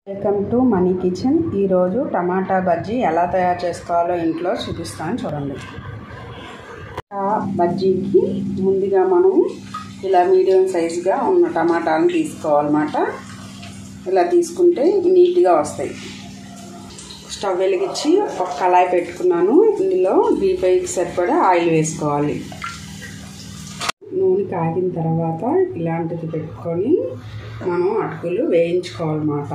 welcome to money kitchen ఈరోజు టమాటా బజ్జీ ఎలా తయారు చేసుకోవాలో ఇంట్లో చూపిస్తాను చూడండి ఆ బజ్జీకి ముందుగా మనం ఇలా మీడియం సైజుగా ఉన్న టమాటాలను తీసుకోవాలన్నమాట ఇలా తీసుకుంటే నీట్గా వస్తాయి స్టవ్ వెలిగించి ఒక కళాయి పెట్టుకున్నాను ఇందులో డీప్ ఫ్రైకి సరిపడా ఆయిల్ వేసుకోవాలి నూనె కాగిన తర్వాత ఇలాంటిది పెట్టుకొని మనం అటుకులు వేయించుకోవాలన్నమాట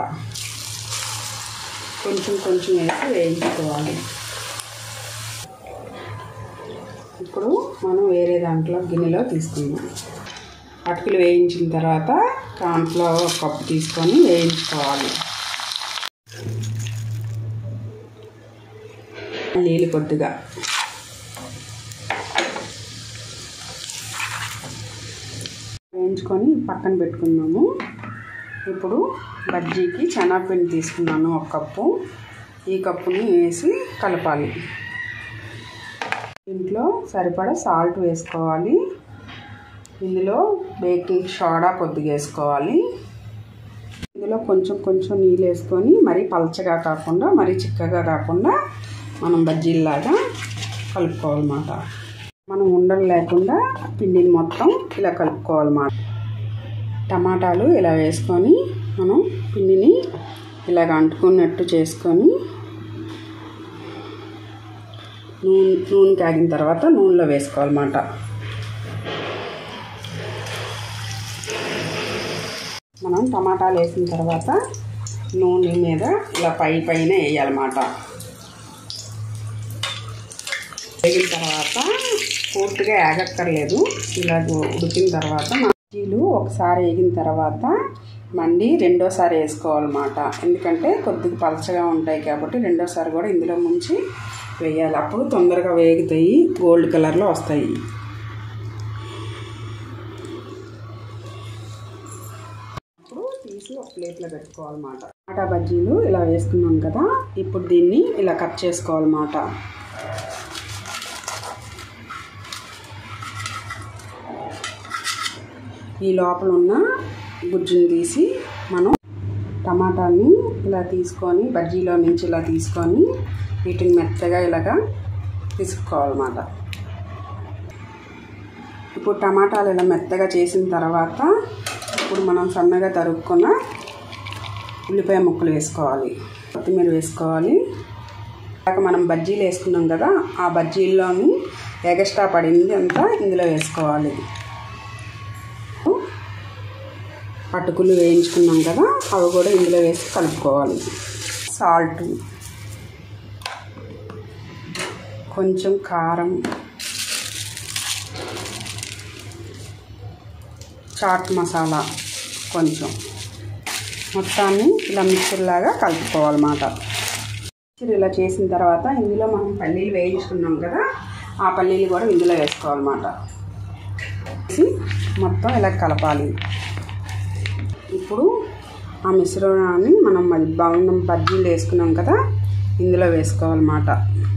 కొంచెం కొంచెం వేసి వేయించుకోవాలి ఇప్పుడు మనం వేరే దాంట్లో గిన్నెలో తీసుకుందాం అటుకులు వేయించిన తర్వాత కాన్ఫ్లవర్ ఒక కప్పు తీసుకొని వేయించుకోవాలి నీళ్ళు కొద్దిగా వేయించుకొని పక్కన పెట్టుకున్నాము ఇప్పుడు బజ్జీకి శనగపిండి తీసుకున్నాను ఒక కప్పు ఈ కప్పుని వేసి కలపాలి దీంట్లో సరిపడా సాల్ట్ వేసుకోవాలి ఇందులో బేకింగ్ సోడా కొద్దిగా వేసుకోవాలి ఇందులో కొంచెం కొంచెం నీళ్ళు వేసుకొని మరీ పలచగా కాకుండా మరీ చిక్కగా కాకుండా మనం బజ్జీలాగా కలుపుకోవాలన్నమాట మనం ఉండలు లేకుండా పిండిని మొత్తం ఇలా కలుపుకోవాలన్నమాట టమాటాలు ఇలా వేసుకొని మనం పిండిని ఇలాగ అంటుకున్నట్టు చేసుకొని నూనె నూనె కాగిన తర్వాత నూనెలో వేసుకోవాలన్నమాట మనం టమాటాలు వేసిన తర్వాత నూనె మీద ఇలా పై పైన వేయాలన్నమాట వేగిన తర్వాత పూర్తిగా ఏగక్కర్లేదు ఇలా ఉడికిన తర్వాత మజ్జీలు ఒకసారి వేగిన తర్వాత మండి రెండోసారి వేసుకోవాలన్నమాట ఎందుకంటే కొద్దిగా పలచగా ఉంటాయి కాబట్టి రెండోసారి కూడా ఇందులో ముంచి వేయాలి అప్పుడు తొందరగా వేగుతాయి గోల్డ్ కలర్లో వస్తాయి ఇప్పుడు తీసి ఒక ప్లేట్లో పెట్టుకోవాలన్నమాట టమాటా బజ్జీలు ఇలా వేసుకున్నాం కదా ఇప్పుడు దీన్ని ఇలా కట్ చేసుకోవాలన్నమాట ఈ లోపల ఉన్న గుజ్జుని తీసి మనం టమాటాని ఇలా తీసుకొని బజ్జీలో నుంచి ఇలా తీసుకొని వీటిని మెత్తగా ఇలాగా తీసుకోవాలన్నమాట ఇప్పుడు టమాటాలు ఇలా మెత్తగా చేసిన తర్వాత ఇప్పుడు మనం సన్నగా తరుక్కున్న ఉల్లిపాయ ముక్కలు వేసుకోవాలి కొత్తిమీర వేసుకోవాలి ఇందాక మనం బజ్జీలు వేసుకున్నాం కదా ఆ బజ్జీల్లోని ఎగస్ట్రా పడింది అంతా ఇందులో వేసుకోవాలి అటుకులు వేయించుకున్నాం కదా అవి కూడా ఇందులో వేసి కలుపుకోవాలి సాల్ట్ కొంచెం కారం చాట్ మసాలా కొంచెం మొత్తాన్ని ఇలా మిక్చర్లాగా కలుపుకోవాలన్నమాట మిక్చర్ ఇలా చేసిన తర్వాత ఇందులో మనం పల్లీలు వేయించుకున్నాం కదా ఆ పల్లీలు కూడా ఇందులో వేసుకోవాలన్నమాట వేసి మొత్తం ఇలా కలపాలి ఇప్పుడు ఆ మిశ్రమాన్ని మనం బాగున్న బజ్జీలు వేసుకున్నాం కదా ఇందులో వేసుకోవాలన్నమాట